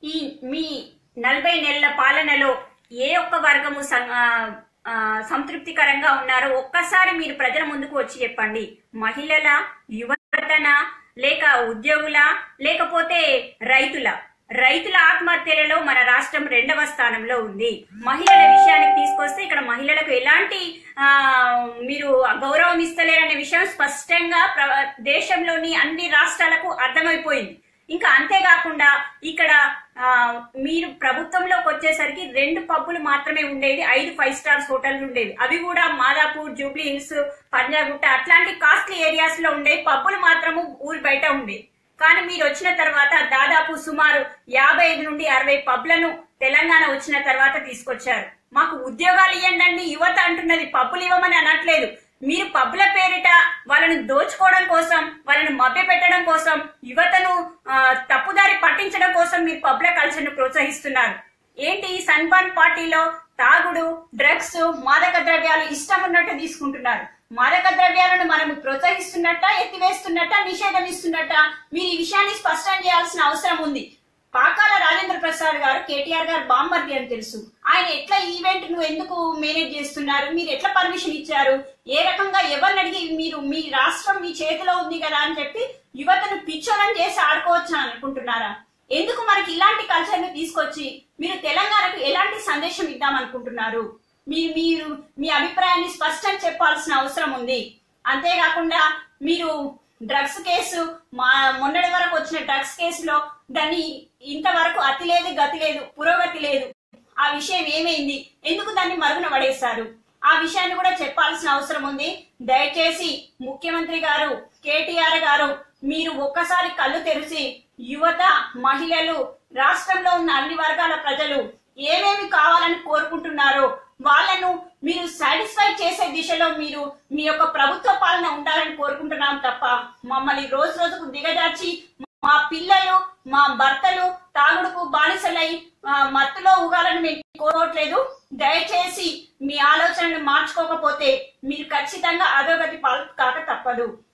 ఈ మీ నలభై నెలల పాలనలో ఏ ఒక్క వర్గము సం- ఆ, ఆ, సంతృప్తికరంగా ఉన్నారో ఒక్కసారి మీరు ప్రజల ముందుకు వచ్చి చెప్పండి మహిళల యువతన లేక ఉద్యోగుల లేకపోతే రైతుల రైతుల ఆత్మహత్యలలో మన రాష్ట్రం రెండవ స్థానంలో ఉంది మహిళల విషయానికి తీసుకొస్తే ఇక్కడ మహిళలకు ఎలాంటి ఆ, మీరు గౌరవం ఇస్తలేరనే విషయం స్పష్టంగా ప్ర- దేశంలోని అన్ని రాష్ట్రాలకు అర్థమైపోయింది ఇంకా అంతేకాకుండా ఇక్కడ ఆ, మీరు ప్రభుత్వంలోకి వచ్చేసరికి రెండు పబ్బులు మాత్రమే ఉండేది ఐదు ఫైవ్ స్టార్స్ హోటల్ ఉండేవి అవి కూడా మాదాపూర్ జూబ్లీ హిల్స్ పంజాగుట్ట అట్లాంటి కాస్ట్లీ ఏరియాస్ లో ఉండేవి పబ్బులు మాత్రము ఊరి బయట ఉండేవి కానీ మీరు వచ్చిన తర్వాత దాదాపు సుమారు యాభై ఐదు నుండి అరవై పబ్లను తెలంగాణ వచ్చిన తర్వాత తీసుకొచ్చారు మాకు ఉద్యోగాలు ఇవ్వండి యువత అంటున్నది పబ్బులు ఇవ్వమని అనట్లేదు మీరు పబ్బుల పేరిట వాళ్ళని దోచుకోవడం కోసం వాళ్ళని మభ్య పెట్టడం కోసం యువతను ఆ, తప్పుదారి పట్టించడం కోసం మీరు పబ్ల కల్చర్ ను ప్రోత్సహిస్తున్నారు ఏంటి ఈ సన్బర్న్ పార్టీలో తాగుడు డ్రగ్స్ మాదక ద్రవ్యాలు ఇష్టం ఉన్నట్టు తీసుకుంటున్నారు మాదక ద్రవ్యాలను మనం ప్రోత్సహిస్తున్నట్ట ఎత్తివేస్తున్నట్ట నిషేధం ఇస్తున్నట్ట మీరు ఈ విషయాన్ని స్పష్టం చేయాల్సిన అవసరం ఉంది పాకాల రాజేంద్ర ప్రసాద్ గారు కేటీఆర్ గారు బామ్మర్ది అని తెలుసు ఆయన ఎట్లా ఈవెంట్ ను ఎందుకు మేనేజ్ చేస్తున్నారు మీరు ఎట్లా పర్మిషన్ ఇచ్చారు ఏ రకంగా ఎవరిని అడిగి మీరు మీ రాష్ట్రం మీ చేతిలో ఉంది కదా అని చెప్పి యువతను పిచ్చోలం చేసి ఆడుకోవచ్చు అని అనుకుంటున్నారా ఎందుకు మనకి ఇలాంటి కల్చర్ ని తీసుకొచ్చి మీరు తెలంగాణకు ఎలాంటి సందేశం ఇద్దాం అనుకుంటున్నారు మీరు మీరు మీ అభిప్రాయాన్ని స్పష్టం చెప్పాల్సిన అవసరం ఉంది అంతేకాకుండా మీరు డ్రగ్స్ కేసు మా మొన్నటి వరకు వచ్చిన డ్రగ్స్ కేసులో దాన్ని ఇంతవరకు అతి లేదు గతి లేదు పురోగతి లేదు ఆ విషయం ఏమైంది ఎందుకు దాన్ని మరుగున పడేశారు ఆ విషయాన్ని కూడా చెప్పాల్సిన అవసరం ఉంది దయచేసి ముఖ్యమంత్రి గారు కేటీఆర్ గారు మీరు ఒక్కసారి కళ్ళు తెరిచి యువత మహిళలు రాష్ట్రంలో ఉన్న అన్ని వర్గాల ప్రజలు ఏమేమి కావాలని కోరుకుంటున్నారో వాళ్ళను మీరు సాటిస్ఫై చేసే దిశలో మీరు మీ యొక్క ప్రభుత్వ పాలన ఉండాలని కోరుకుంటున్నాం తప్ప మమ్మల్ని రోజు రోజుకు దిగజార్చి మా పిల్లలు మా భర్తలు తాగుడుకు బానిసలై ఆ, మత్తులో ఊగాలని మేము కోరట్లేదు దయచేసి మీ ఆలోచనలు మార్చుకోకపోతే మీరు ఖచ్చితంగా అధోగతి పాలు కాక తప్పదు